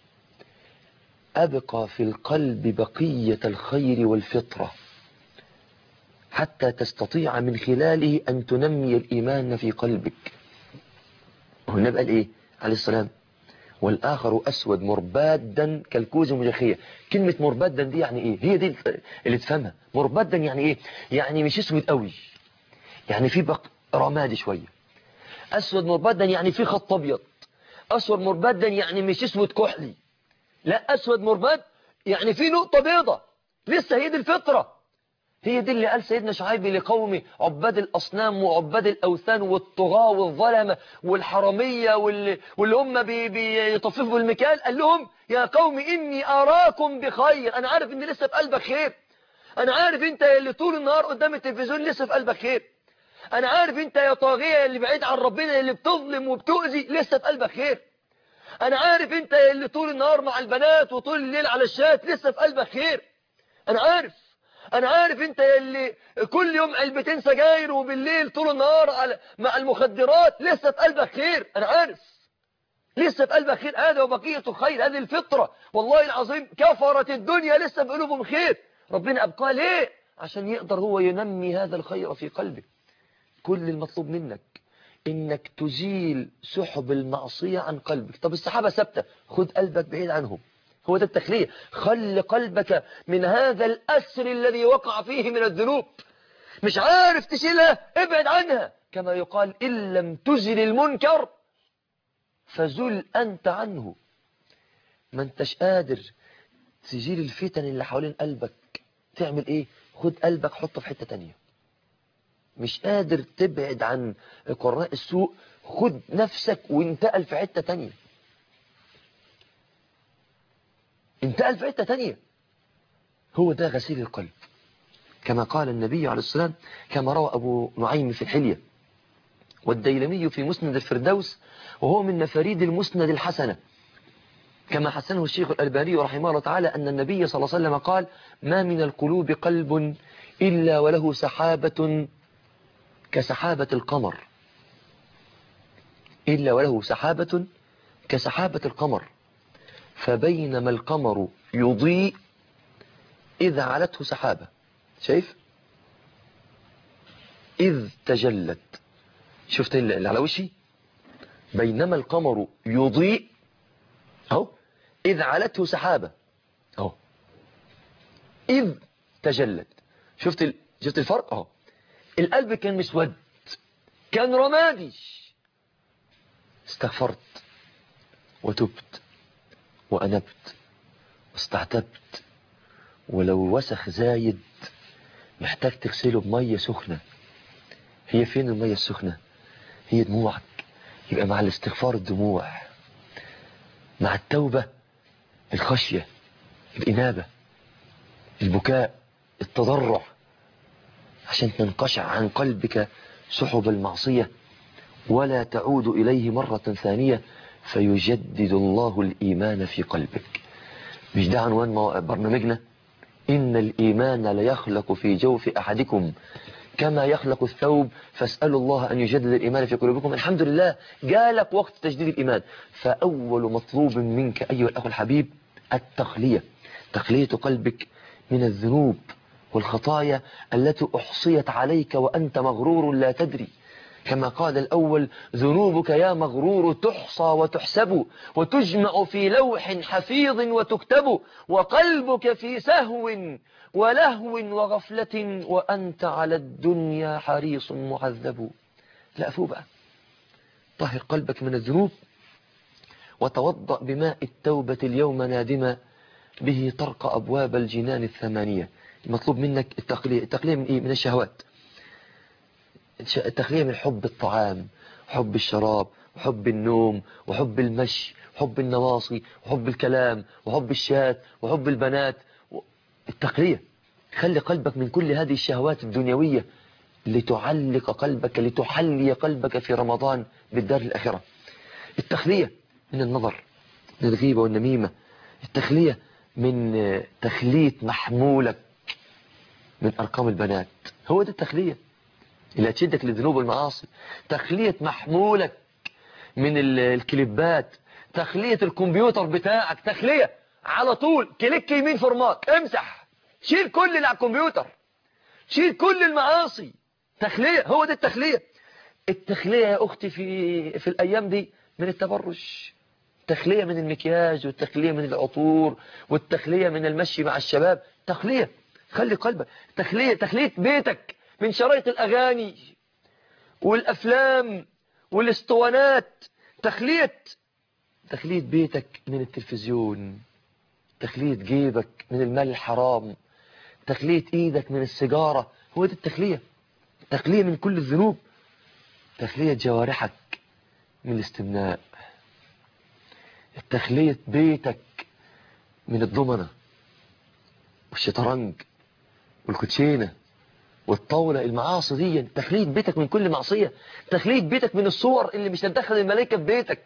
Speaker 1: أبقى في القلب بقية الخير والفطرة حتى تستطيع من خلاله أن تنمي الإيمان في قلبك هو النبي قال إيه عليه السلام والآخر أسود مربادا كالكوز مجخية كلمة مربادا دي يعني إيه هي دي اللي تفهمها مربادا يعني إيه يعني مش اسود قوي يعني في بق رمادي شوية أسود مربادا يعني في خط أبيض أسود مربادا يعني مش اسود كحلي لا أسود مرباد يعني في نقطة بيضة لسه هي دي الفطرة هي دي اللي قال سيدنا شعيب لقومه عباد الأصنام وعباد الأوثان والطغاة والظلمة والحرمية واللي, واللي هم بي بيطففوا بالمكان قال لهم يا قوم إني أراكم بخير أنا عارف إن لسه في قلبك خير أنا عارف أنت اللي طول النهار قدام التلفزيون لسه في قلبك خير أنا عارف أنت يا طاغية اللي بعيد عن ربنا اللي بتظلم وبتؤذي لسه في قلبك خير أنا عارف أنت اللي طول النهار مع البنات وطول الليل على الشات لسه في قلبك خير أنا عارف أنا عارف أنت اللي كل يوم علبتين سجاير وبالليل طول النهار على مع المخدرات لسه في قلبك خير أنا عارف لسه في قلبك خير هذا وبقية الخير هذه الفطرة والله العظيم كفرت الدنيا لسه في قلوبهم خير ربنا أبقى ليه عشان يقدر هو ينمي هذا الخير في قلبك كل المطلوب منك انك تزيل سحب المعصية عن قلبك طب الصحابة ثابتة خد قلبك بعيد عنهم هو ده التخلية خل قلبك من هذا الأسر الذي وقع فيه من الذنوب مش عارف تشيلها ابعد عنها كما يقال إن لم تزل المنكر فزل أنت عنه ما انتش قادر تزيل الفتن اللي حوالين قلبك تعمل ايه خد قلبك حطه في حتة تانية مش قادر تبعد عن قراء السوء خد نفسك وانتقل في حتة تانية انتقل في حتة تانية هو ده غسيل القلب كما قال النبي عليه السلام كما روى أبو نعيم في الحلية والديلمي في مسند الفردوس وهو من مفاريد المسند الحسنة كما حسنه الشيخ الألباني رحمه الله تعالى أن النبي صلى الله عليه وسلم قال ما من القلوب قلب إلا وله سحابة كسحابة القمر إلا وله سحابة كسحابة القمر فبينما القمر يضيء إذ علته سحابة شايف إذ تجلت شفت اللي على وشي بينما القمر يضيء أهو إذ علته سحابة أهو إذ تجلت شفت ال... شفت الفرق أهو القلب كان مسود كان رمادي استغفرت وتبت وأنبت واستعتبت ولو وسخ زايد محتاج تغسله بمية سخنة هي فين المية السخنة هي دموعك يبقى مع الاستغفار الدموع مع التوبة الخشية الإنابة البكاء التضرع عشان تنقشع عن قلبك سحب المعصية ولا تعود إليه مرة ثانية فيجدد الله الإيمان في قلبك مش ده عنوان برنامجنا إن الإيمان ليخلق في جوف أحدكم كما يخلق الثوب فاسألوا الله أن يجدد الإيمان في قلوبكم الحمد لله جالك وقت تجديد الإيمان فأول مطلوب منك أيها الأخ الحبيب التخلية تخلية قلبك من الذنوب والخطايا التي أحصيت عليك وأنت مغرور لا تدري كما قال الأول ذنوبك يا مغرور تحصى وتحسب وتجمع في لوح حفيظ وتكتب وقلبك في سهو ولهو وغفلة وأنت على الدنيا حريص معذب لا فوق بقى طهر قلبك من الذنوب وتوضأ بماء التوبة اليوم نادما به طرق أبواب الجنان الثمانية المطلوب منك التقلية التقلية من إيه؟ من الشهوات التخلية من حب الطعام حب الشراب وحب النوم وحب المشي وحب النواصي وحب الكلام وحب الشات وحب البنات التقلية خلي قلبك من كل هذه الشهوات الدنيوية لتعلق قلبك لتحلي قلبك في رمضان بالدار الآخرة التخلية من النظر من الغيبة والنميمة التخلية من آه، تخلية محمولك من أرقام البنات هو ده التخلية اللي هتشدك للذنوب والمعاصي تخلية محمولك من ال- الكليبات تخلية الكمبيوتر بتاعك تخلية على طول كليك يمين فورمات امسح شيل كل اللي على الكمبيوتر شيل كل المعاصي تخلية هو ده التخلية التخلية يا أختي في في الأيام دي من التبرج تخلية من المكياج والتخلية من العطور والتخلية من المشي مع الشباب تخلية خلي قلبك تخلية تخلية بيتك من شرايط الأغاني والأفلام والاسطوانات تخلية تخلية بيتك من التلفزيون تخلية جيبك من المال الحرام تخلية ايدك من السيجارة هو دي التخلية تخلية من كل الذنوب تخلية جوارحك من الاستمناء تخلية بيتك من الضمنة والشطرنج والكوتشينة والطاولة المعاصي دي تخلية بيتك من كل معصية تخلية بيتك من الصور اللي مش هتدخل الملائكة في بيتك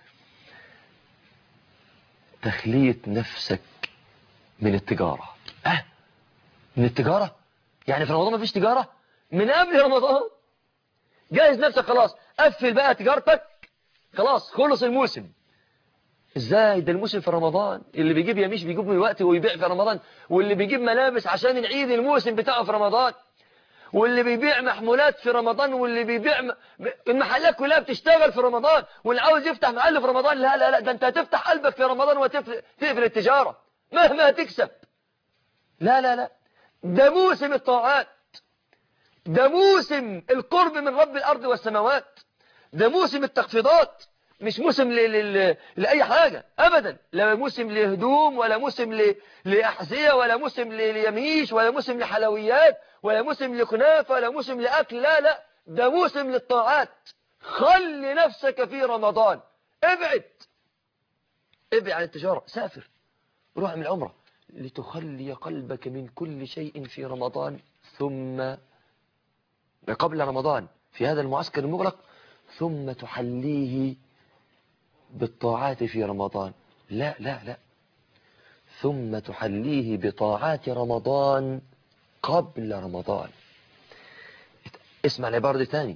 Speaker 1: تخلية نفسك من التجارة أه من التجارة يعني في رمضان ما فيش تجارة من قبل رمضان جهز نفسك خلاص قفل بقى تجارتك خلاص خلص الموسم ازاي ده الموسم في رمضان اللي بيجيب يميش بيجيب من الوقت ويبيع في رمضان واللي بيجيب ملابس عشان نعيد الموسم بتاعه في رمضان واللي بيبيع محمولات في رمضان واللي بيبيع م... المحلات كلها بتشتغل في رمضان واللي عاوز يفتح محل في رمضان لا لا لا ده انت هتفتح قلبك في رمضان وتقفل تقفل التجارة مهما تكسب لا لا لا ده موسم الطاعات ده موسم القرب من رب الأرض والسماوات ده موسم التخفيضات مش موسم ل... ل... لأي حاجة أبدا لا موسم لهدوم ولا موسم ل... لأحذية ولا موسم ل... ليميش ولا موسم لحلويات ولا موسم لكنافة ولا موسم لأكل لا لا ده موسم للطاعات خلي نفسك في رمضان ابعد ابعد عن التجارة سافر روح من العمرة لتخلي قلبك من كل شيء في رمضان ثم قبل رمضان في هذا المعسكر المغلق ثم تحليه بالطاعات في رمضان لا لا لا ثم تحليه بطاعات رمضان قبل رمضان اسمع العبارة دي تاني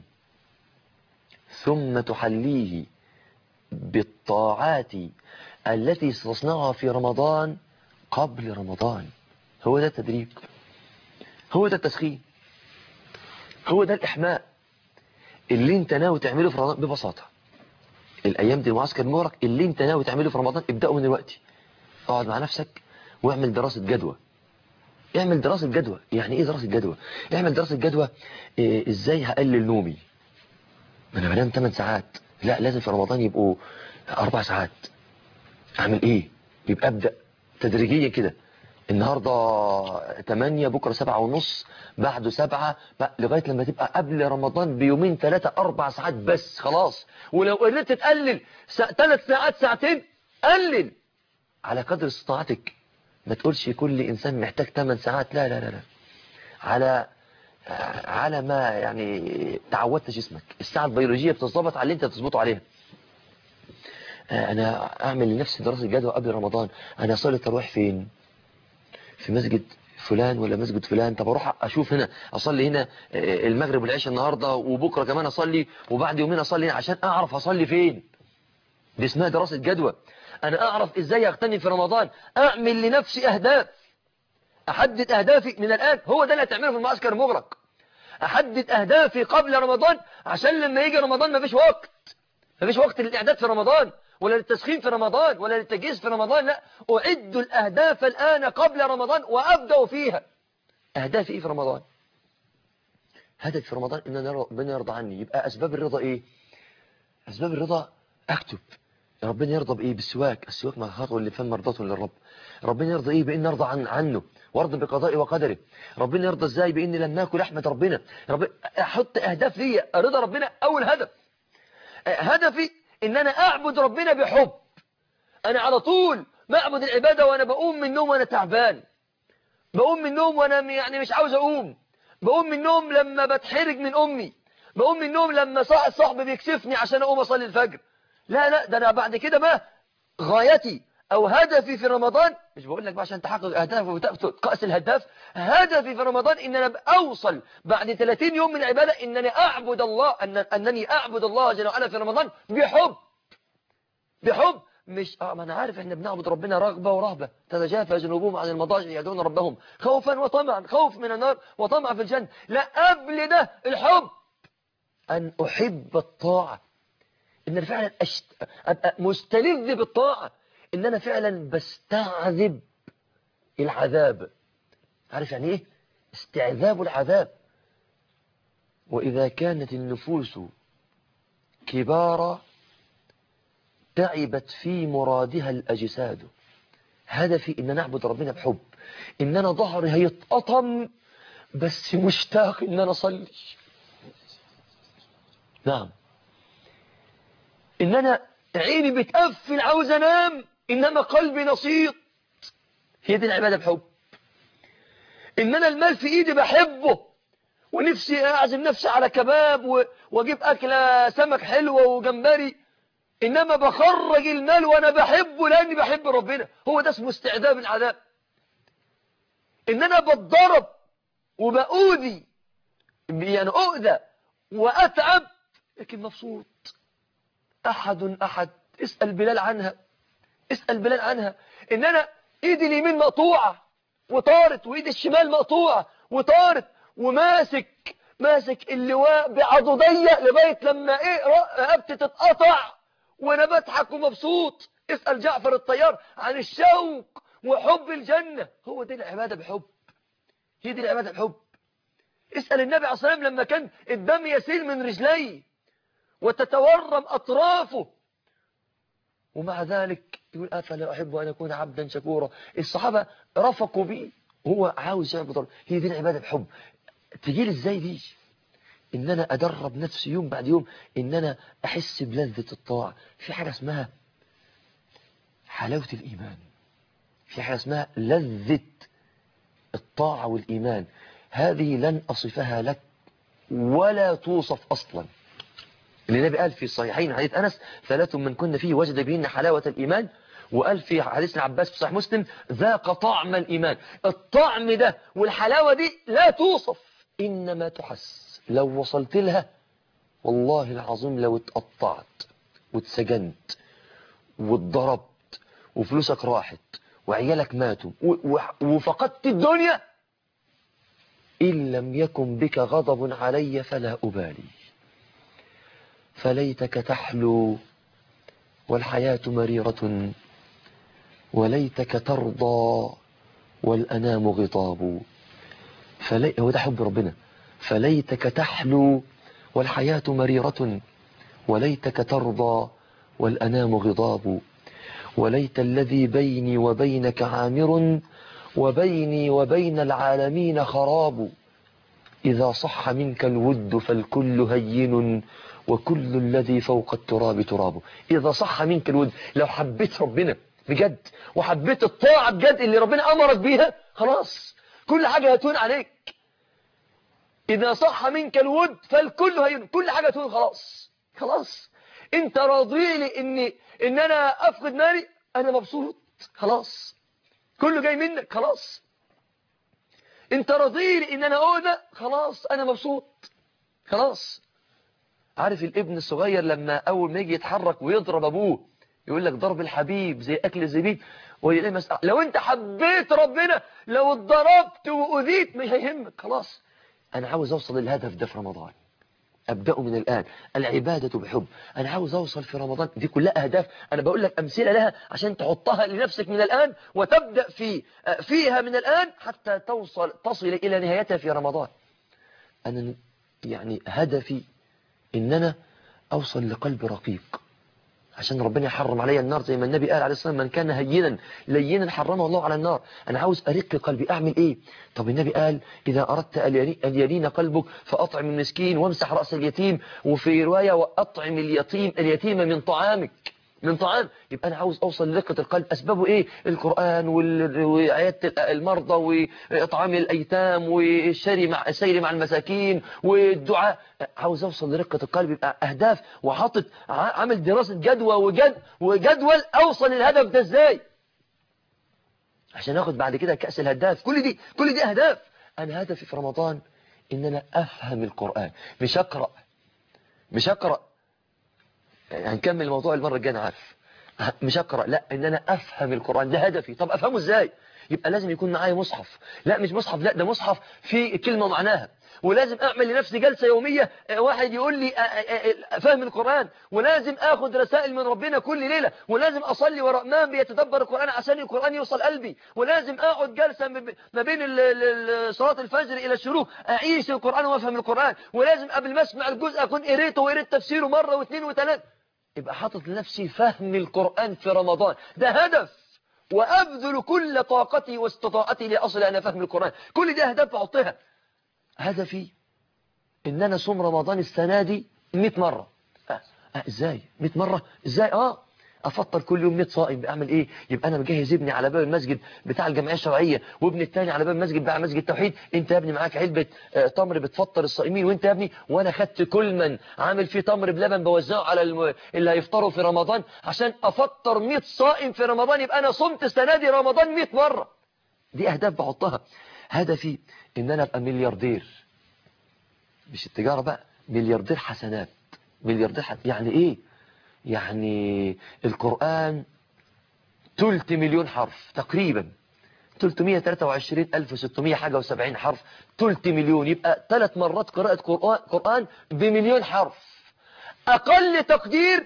Speaker 1: ثم تحليه بالطاعات التي ستصنعها في رمضان قبل رمضان هو ده التدريب هو ده التسخين هو ده الإحماء اللي انت ناوي تعمله في رمضان ببساطة الأيام دي معسكر المغرق اللي انت ناوي تعمله في رمضان ابدأه من دلوقتي اقعد مع نفسك واعمل دراسة جدوى اعمل دراسة جدوى يعني ايه دراسة جدوى اعمل دراسة جدوى إيه ازاي هقلل نومي ما انا بنام 8 ساعات لا لازم في رمضان يبقوا اربع ساعات اعمل ايه يبقى ابدأ تدريجيا كده النهاردة 8 بكرة سبعة ونص بعده سبعة لغاية لما تبقى قبل رمضان بيومين ثلاثة أربع ساعات بس خلاص ولو قدرت تقلل ثلاث ساعات ساعتين قلل على قدر استطاعتك ما تقولش كل إنسان محتاج 8 ساعات لا لا لا لا على على ما يعني تعودت جسمك الساعة البيولوجية بتظبط على اللي انت بتظبطه عليها انا اعمل لنفسي دراسة جدوى قبل رمضان انا اصلي التراويح فين في مسجد فلان ولا مسجد فلان طب اروح اشوف هنا اصلي هنا المغرب والعشاء النهارده وبكره كمان اصلي وبعد يومين اصلي هنا عشان اعرف اصلي فين دي اسمها دراسة جدوى انا اعرف ازاي اغتنم في رمضان اعمل لنفسي اهداف احدد اهدافي من الان هو ده اللي هتعمله في المعسكر المغلق احدد اهدافي قبل رمضان عشان لما يجي رمضان ما فيش وقت ما فيش وقت للاعداد في رمضان ولا للتسخين في رمضان ولا للتجهيز في رمضان لا اعد الاهداف الان قبل رمضان وابدا فيها اهدافي ايه في رمضان هدف في رمضان ان ربنا يرضى عني يبقى اسباب الرضا ايه اسباب الرضا اكتب ربنا يرضى بايه بالسواك السواك مخاطه اللي فهم مرضاته للرب ربنا يرضى ايه بان نرضى عن عنه وارضى بقضائه وقدره ربنا يرضى ازاي بان لما اكل احمد ربنا رب احط اهداف ليا رضا ربنا اول هدف هدفي ان انا اعبد ربنا بحب انا على طول بعبد العبادة وانا بقوم من النوم وانا تعبان بقوم من النوم وانا يعني مش عاوز اقوم بقوم من النوم لما بتحرج من امي بقوم من النوم لما صاحب صاحبي بيكسفني عشان اقوم اصلي الفجر لا لا ده أنا بعد كده بقى غايتي أو هدفي في رمضان مش بقول لك بقى عشان تحقق أهداف وتقأس الهداف هدفي في رمضان إن أنا أوصل بعد 30 يوم من العبادة إنني أعبد الله أن أنني أعبد الله جل وعلا في رمضان بحب بحب مش اه ما انا عارف احنا بنعبد ربنا رغبه ورهبه تتجافى جنوبهم عن المضاجع يدعون ربهم خوفا وطمعا خوف من النار وطمع في الجنه لا قبل ده الحب ان احب الطاعه ان انا فعلا أشت... ابقى مستلذ بالطاعه ان انا فعلا بستعذب العذاب عارف يعني ايه استعذاب العذاب واذا كانت النفوس كبارا تعبت في مرادها الأجساد هدفي إن نعبد ربنا بحب إن أنا ظهري هيتقطم بس مشتاق إن أنا أصلي نعم إن أنا عيني بتقفل عاوز أنام إنما قلبي نشيط هي دي العبادة بحب إن أنا المال في إيدي بحبه ونفسي أعزم نفسي على كباب وأجيب أكلة سمك حلوة وجمبري إنما بخرج المال وأنا بحبه لأني بحب ربنا هو ده اسمه استعداد العذاب إن أنا بتضرب وبأوذي يعني أؤذى وأتعب لكن مبسوط أحد أحد اسأل بلال عنها اسأل بلال عنها إن أنا إيدي اليمين مقطوعة وطارت وإيدي الشمال مقطوعة وطارت وماسك ماسك اللواء بعضدية لغاية لما إيه رقبتي تتقطع وانا بضحك ومبسوط اسأل جعفر الطيار عن الشوق وحب الجنة هو دي العبادة بحب هي دي العبادة بحب اسأل النبي عليه الصلاة والسلام لما كان الدم يسيل من رجليه وتتورم أطرافه ومع ذلك يقول أفلا أحب أن أكون عبدا شكورا الصحابة رفقوا بي هو عاوز يعبد الله هي دي العبادة بحب تجيلي ازاي دي ان انا ادرب نفسي يوم بعد يوم ان انا احس بلذة الطاعة في حاجة اسمها حلاوة الايمان في حاجة اسمها لذة الطاعة والايمان هذه لن اصفها لك ولا توصف اصلا النبي قال في الصحيحين حديث انس ثلاث من كن فيه وجد بهن حلاوة الايمان وقال في حديث ابن عباس في صحيح مسلم ذاق طعم الايمان الطعم ده والحلاوة دي لا توصف انما تحس لو وصلت لها والله العظيم لو اتقطعت واتسجنت واتضربت وفلوسك راحت وعيالك ماتوا وفقدت الدنيا إن لم يكن بك غضب علي فلا أبالي فليتك تحلو والحياة مريرة وليتك ترضى والأنام غضاب فلي... هو ده حب ربنا فليتك تحلو والحياة مريرة وليتك ترضى والأنام غضاب وليت الذي بيني وبينك عامر وبيني وبين العالمين خراب إذا صح منك الود فالكل هين وكل الذي فوق التراب تراب إذا صح منك الود لو حبيت ربنا بجد وحبيت الطاعة بجد اللي ربنا أمرك بيها خلاص كل حاجة هتون عليك إذا صح منك الود فالكل هين كل حاجة تقول خلاص خلاص انت راضي لي ان ان انا افقد مالي انا مبسوط خلاص كله جاي منك خلاص انت راضي لي ان انا اؤذى خلاص انا مبسوط خلاص عارف الابن الصغير لما اول ما يجي يتحرك ويضرب ابوه يقول لك ضرب الحبيب زي اكل الزبيب لو انت حبيت ربنا لو اتضربت واذيت مش هيهمك خلاص أنا عاوز أوصل للهدف ده في رمضان أبدأ من الآن العبادة بحب أنا عاوز أوصل في رمضان دي كلها أهداف أنا بقول لك أمثلة لها عشان تحطها لنفسك من الآن وتبدأ في فيها من الآن حتى توصل تصل إلى نهايتها في رمضان أنا يعني هدفي إن أنا أوصل لقلب رقيق عشان ربنا يحرم علي النار زي ما النبي قال عليه الصلاة والسلام من كان هينا لينا حرمه الله على النار أنا عاوز أرق قلبي أعمل إيه طب النبي قال إذا أردت أن يلين قلبك فأطعم المسكين وامسح رأس اليتيم وفي رواية وأطعم اليتيم اليتيم من طعامك من طعام يبقى أنا عاوز أوصل لرقة القلب أسبابه إيه القرآن وال- وآيات المرضى وإطعام الأيتام والشري مع السير مع المساكين والدعاء عاوز أوصل لرقة القلب يبقى أهداف وحاطط ع- عامل دراسة جدوى وجد وجدول أوصل للهدف ده إزاي عشان اخد بعد كده كأس الهداف كل دي كل دي اهداف انا هدفي في رمضان ان انا افهم القرآن مش اقرأ مش اقرأ هنكمل الموضوع المرة الجاية انا عارف مش اقرأ لا ان انا افهم القرآن ده هدفي طب افهمه ازاي يبقى لازم يكون معايا مصحف لا مش مصحف لا ده مصحف فيه كلمة معناها ولازم اعمل لنفسي جلسة يومية آه، واحد يقول لي آه، آه، آه، فهم القرآن ولازم اخد رسائل من ربنا كل ليلة ولازم اصلي وراء امام بيتدبر القرآن عشان القرآن يوصل قلبي ولازم اقعد جلسة م- ما بين ال- ال- ال- صلاة الفجر الى الشروق اعيش القرآن وافهم القرآن ولازم قبل ما اسمع الجزء اكون قريته وقريت تفسيره مرة واثنين وثلاثة يبقى حاطط لنفسي فهم القرآن في رمضان ده هدف وأبذل كل طاقتي واستطاعتي لأصل أنا فهم القرآن كل دي أهداف بحطها هدفي إن أنا صوم رمضان السنة دي 100 مرة أه أه إزاي 100 مرة إزاي آه أفطر كل يوم 100 صائم بعمل إيه يبقى أنا مجهز ابني على باب المسجد بتاع الجمعية الشرعية وابني التاني على باب المسجد بتاع مسجد التوحيد أنت يا ابني معاك علبة آه، تمر بتفطر الصائمين وأنت يا ابني وأنا خدت كل من عامل فيه تمر بلبن بوزعه على الم... اللي هيفطروا في رمضان عشان أفطر 100 صائم في رمضان يبقى أنا صمت السنة دي رمضان 100 مرة دي أهداف بحطها هدفي إن أنا أبقى ملياردير مش التجارة بقى ملياردير حسنات ملياردير حسنات يعني إيه يعني القرآن تلت مليون حرف تقريبا 323600 حاجة و70 حرف تلت مليون يبقى ثلاث مرات قراءة قرآن, قرآن بمليون حرف أقل تقدير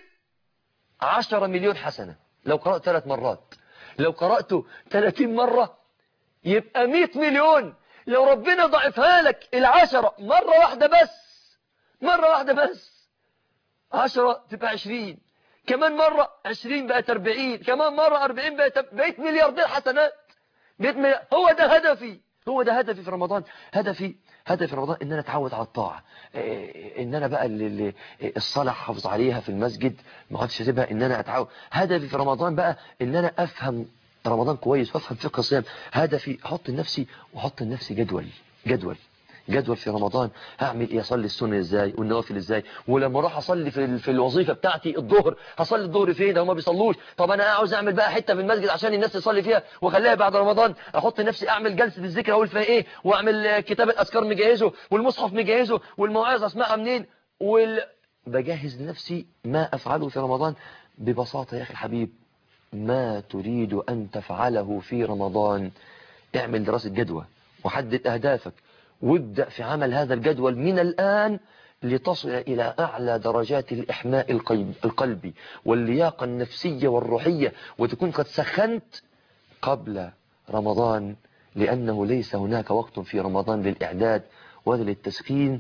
Speaker 1: 10 مليون حسنة لو قرأت ثلاث مرات لو قرأته 30 مرة يبقى 100 مليون لو ربنا ضعفها لك العشرة مرة واحدة بس مرة واحدة بس عشرة تبقى عشرين كمان مرة عشرين بقت أربعين كمان مرة أربعين بقت بقيت ملياردير حسنات بقيت مليار... هو ده هدفي هو ده هدفي في رمضان هدفي هدفي في رمضان ان انا اتعود على الطاعة إيه، ان انا بقى اللي اللي الصلاة حافظ عليها في المسجد ما عادش اسيبها ان انا اتعود هدفي في رمضان بقى ان انا افهم رمضان كويس وافهم فقه الصيام هدفي احط لنفسي واحط لنفسي جدول جدول جدول في رمضان هعمل ايه اصلي السنه ازاي والنوافل ازاي ولما اروح اصلي في ال- في الوظيفه بتاعتي الظهر هصلي الظهر فين ده ما بيصلوش طب انا عاوز اعمل بقى حته في المسجد عشان الناس تصلي فيها واخليها بعد رمضان احط نفسي اعمل جلسه الذكر اقول فيها ايه واعمل آه، كتاب الاذكار مجهزه والمصحف مجهزه والمواعظ اسمعها منين وال بجهز لنفسي ما افعله في رمضان ببساطه يا اخي الحبيب ما تريد أن تفعله في رمضان اعمل دراسة جدوى وحدد أهدافك وابدأ في عمل هذا الجدول من الآن لتصل إلى أعلى درجات الإحماء القلب- القلبي واللياقة النفسية والروحية وتكون قد سخنت قبل رمضان لأنه ليس هناك وقت في رمضان للإعداد ولا للتسخين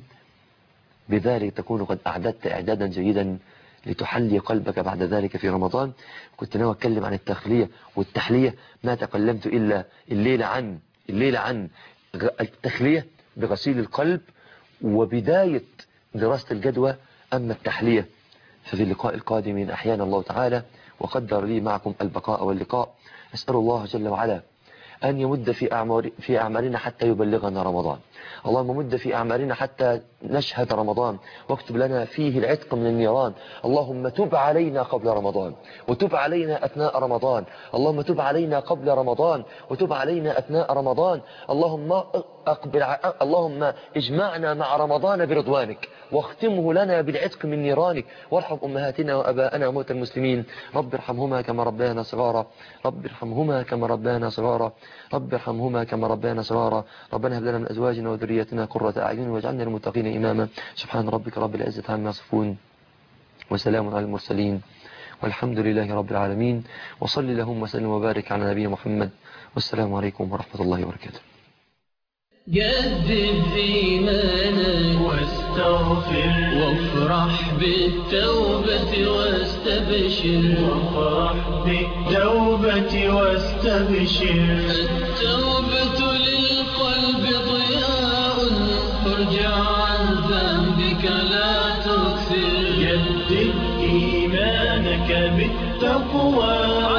Speaker 1: بذلك تكون قد أعددت إعدادا جيدا لتحلي قلبك بعد ذلك في رمضان كنت ناوي أتكلم عن التخلية والتحلية ما تكلمت إلا الليلة عن الليلة عن غ- التخلية بغسيل القلب وبداية دراسة الجدوى أما التحلية ففي اللقاء القادم إن أحيانا الله تعالى وقدر لي معكم البقاء واللقاء أسأل الله جل وعلا أن يمد في أعمار في أعمارنا حتى يبلغنا رمضان اللهم مد في أعمارنا حتى نشهد رمضان واكتب لنا فيه العتق من النيران اللهم تب علينا قبل رمضان وتب علينا أثناء رمضان اللهم تب علينا قبل رمضان وتب علينا أثناء رمضان اللهم أقبل ع... اللهم اجمعنا مع رمضان برضوانك واختمه لنا بالعتق من نيرانك وارحم أمهاتنا وأباءنا وموتى المسلمين رب ارحمهما كما ربيانا صغارا رب ارحمهما كما ربيانا صغارا رب ارحمهما كما ربيانا صغارا ربنا هب لنا من أزواجنا وذريتنا قرة أعين واجعلنا للمتقين إماما سبحان ربك رب العزة عما يصفون وسلام على المرسلين والحمد لله رب العالمين وصل اللهم وسلم وبارك على نبينا محمد والسلام عليكم ورحمة الله وبركاته
Speaker 2: جدد إيمانك
Speaker 3: واستغفر
Speaker 2: وافرح بالتوبة واستبشر
Speaker 3: وافرح بالتوبة واستبشر
Speaker 2: التوبة للقلب ضياء ارجع عن ذنبك لا تكثر
Speaker 3: جدد إيمانك بالتوبة التقوى